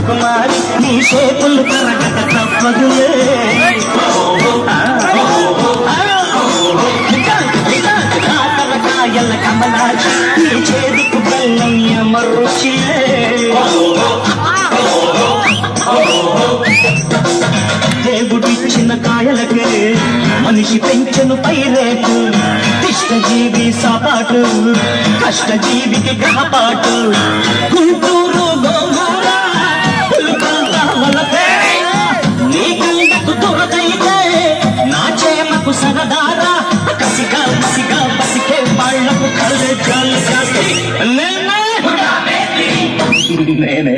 సుకుమారి నీ షేపులు కరగక తప్పదులే ఆ, కాకరకాయల కమలాచి నీ చేదుకు బెల్లయ్య మరుచిలే దేవుడిచ్చిన కాయలకే మనిషి పెంచను పైరేటు ఇష్టజీవి సపాటు కష్టజీవికి గ్రహపాటు గుంటూరు గోంగూర పులుకంత వలపే నీ కళ్ళకు దొరకైతే నా చేమకు సరదారా కసిగా మసిగా బసికే వాళ్ళకు కళ్ళే జాలి జాలి నేనే నేనే